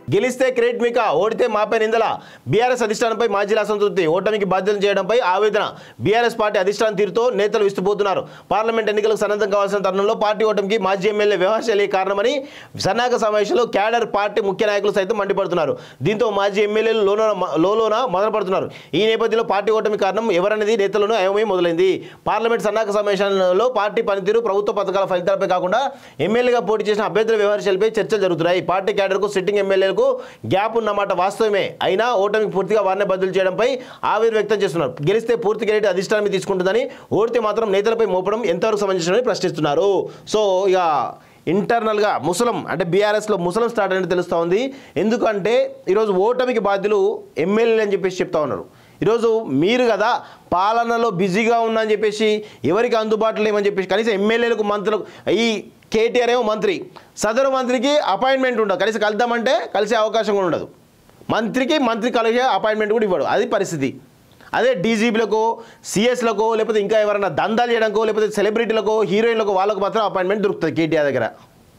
గెలిస్తే క్రెడిట్ మీక ఓడితే మాపై నిందల బీఆర్ఎస్ అధిష్టానంపై మాజీల అసంతృప్తి ఓటమికి బాధ్యతలు చేయడంపై ఆవేదన బీఆర్ఎస్ పార్టీ అధిష్టానం తీరుతో నేతలు విస్తుపోతున్నారు పార్లమెంట్ ఎన్నికలకు సన్నద్ధం కావాల్సిన తరుణంలో పార్టీ ఓటమికి మాజీ ఎమ్మెల్యే వ్యవహారశైలి కారణమని సన్నాహక సమావేశంలో క్యాడర్ పార్టీ ముఖ్య నాయకులు సైతం మండిపడుతున్నారు దీంతో మాజీ ఎమ్మెల్యేలు లోన లోలోన మొదలుపడుతున్నారు ఈ నేపథ్యంలో పార్టీ ఓటమి కారణం ఎవరనేది నేతలను అయోమయం మొదలైంది పార్లమెంట్ సన్నాహక సమావేశంలో పార్టీ పనితీరు ప్రభుత్వ పథకాల ఫలితాలపై కాకుండా ఎమ్మెల్యేగా పోటీ చేసిన అభ్యర్థుల వ్యవహారశైలిపై చర్చలు జరుగుతున్నాయి పార్టీ క్యాడర్కు సిట్టింగ్ ఎమ్మెల్యేలకు గ్యాప్ ఉన్నమాట వాస్తవమే అయినా ఓటమికి పూర్తిగా వారినే బదులు చేయడంపై ఆవేదన వ్యక్తం చేస్తున్నారు గెలిస్తే పూర్తి క్రెడిట్ అధిష్టానం తీసుకుంటుందని ఓడితే మాత్రం నేతలపై మోపడం ఎంతవరకు సమంజసమని ప్రశ్నిస్తున్నారు సో ఇక ఇంటర్నల్గా ముసలం అంటే బీఆర్ఎస్లో ముసలం స్టార్ట్ అనేది తెలుస్తూ ఉంది ఎందుకంటే ఈరోజు ఓటమికి బాధ్యులు ఎమ్మెల్యేలు అని చెప్పేసి చెప్తా ఉన్నారు ఈరోజు మీరు కదా పాలనలో బిజీగా ఉన్నా అని చెప్పేసి ఎవరికి అందుబాటులో లేమని చెప్పేసి కనీసం ఎమ్మెల్యేలకు మంత్రులకు ఈ కేటీఆర్ ఏమో మంత్రి సదరు మంత్రికి అపాయింట్మెంట్ ఉండదు కనీసం కలుద్దామంటే కలిసే అవకాశం కూడా ఉండదు మంత్రికి మంత్రి కలిగే అపాయింట్మెంట్ కూడా ఇవ్వడు అది పరిస్థితి అదే డీజీపీలకు సిఎస్లకు లేకపోతే ఇంకా ఎవరైనా దందాలు చేయడానికో లేకపోతే సెలబ్రిటీలకు హీరోయిన్లకు వాళ్ళకు మాత్రం అపాయింట్మెంట్ దొరుకుతుంది కేటీఆర్ దగ్గర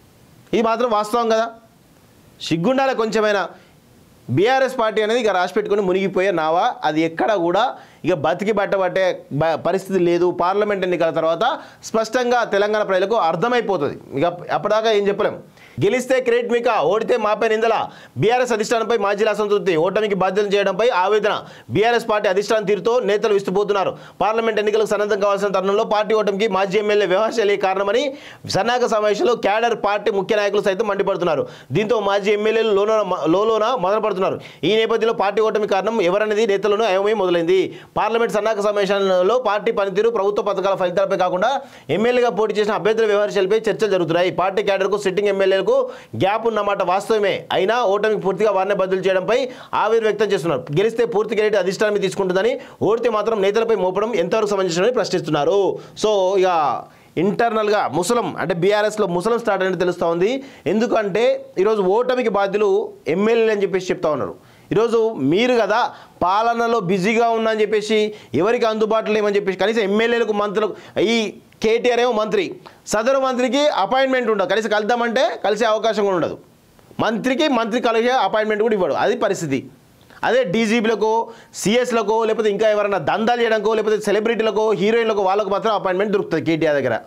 ఇది మాత్రం వాస్తవం కదా సిగ్గుండాలి కొంచెమైనా బీఆర్ఎస్ పార్టీ అనేది ఇక రాసి పెట్టుకుని మునిగిపోయే నావా అది ఎక్కడ కూడా ఇక బతికి బట్టబట్టే బ- పరిస్థితి లేదు పార్లమెంట్ ఎన్నికల తర్వాత స్పష్టంగా తెలంగాణ ప్రజలకు అర్థమైపోతుంది ఇక అప్పటిదాకా ఏం చెప్పలేం గెలిస్తే క్రెడిట్ మీక ఓడితే మాపై నిందల బీఆర్ఎస్ అధిష్టానంపై మాజీల అసంతృప్తి ఓటమికి బాధ్యతలు చేయడంపై ఆవేదన బీఆర్ఎస్ పార్టీ అధిష్టానం తీరుతో నేతలు విస్తుపోతున్నారు పార్లమెంట్ ఎన్నికలకు సన్నద్ధం కావాల్సిన తరుణంలో పార్టీ ఓటమికి మాజీ ఎమ్మెల్యే వ్యవహారశైలి కారణమని సన్నాహక సమావేశంలో క్యాడర్ పార్టీ ముఖ్య నాయకులు సైతం మండిపడుతున్నారు దీంతో మాజీ ఎమ్మెల్యేలు లోన లోలోన మొదలుపడుతున్నారు ఈ నేపథ్యంలో పార్టీ ఓటమి కారణం ఎవరనేది నేతలను అయోమయం మొదలైంది పార్లమెంట్ సన్నాహక సమావేశంలో పార్టీ పనితీరు ప్రభుత్వ పథకాల ఫలితాలపై కాకుండా ఎమ్మెల్యేగా పోటీ చేసిన అభ్యర్థుల వ్యవహారశైలిపై చర్చలు జరుగుతున్నాయి పార్టీ క్యాడర్కు సిట్టింగ్ ఎమ్మెల్యేలకు గ్యాప్ ఉన్నమాట వాస్తవమే అయినా ఓటమికి పూర్తిగా వారినే బదులు చేయడంపై ఆవేదన వ్యక్తం చేస్తున్నారు గెలిస్తే పూర్తి క్రెడిట్ అధిష్టానం తీసుకుంటుందని ఓడితే మాత్రం నేతలపై మోపడం ఎంతవరకు సమంజసమని ప్రశ్నిస్తున్నారు సో ఇక ఇంటర్నల్గా ముసలం అంటే బీఆర్ఎస్లో ముసలం స్టార్ట్ అనేది తెలుస్తూ ఉంది ఎందుకంటే ఈరోజు ఓటమికి బాధ్యులు ఎమ్మెల్యేలు అని చెప్పేసి చెప్తా ఉన్నారు ఈరోజు మీరు కదా పాలనలో బిజీగా ఉన్నా అని చెప్పేసి ఎవరికి అందుబాటులో లేమని చెప్పేసి కనీసం ఎమ్మెల్యేలకు మంత్రులకు ఈ కేటీఆర్ ఏమో మంత్రి సదరు మంత్రికి అపాయింట్మెంట్ ఉండదు కనీసం కలుద్దామంటే కలిసే అవకాశం కూడా ఉండదు మంత్రికి మంత్రి కలిగే అపాయింట్మెంట్ కూడా ఇవ్వడు అది పరిస్థితి అదే డీజీపీలకు సిఎస్లకు లేకపోతే ఇంకా ఎవరైనా దందాలు చేయడానికో లేకపోతే సెలబ్రిటీలకు హీరోయిన్లకు వాళ్ళకు మాత్రం అపాయింట్మెంట్ దొరుకుతుంది కేటీఆర్ దగ్గర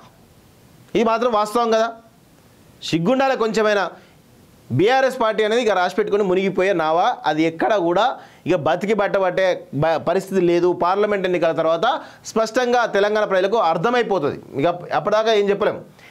ఇది మాత్రం వాస్తవం కదా సిగ్గుండాలి కొంచెమైనా బీఆర్ఎస్ పార్టీ అనేది ఇక రాసి పెట్టుకుని మునిగిపోయే నావా అది ఎక్కడ కూడా ఇక బతికి బట్టబట్టే బ- పరిస్థితి లేదు పార్లమెంట్ ఎన్నికల తర్వాత స్పష్టంగా తెలంగాణ ప్రజలకు అర్థమైపోతుంది ఇక అప్పటిదాకా ఏం చెప్పలేం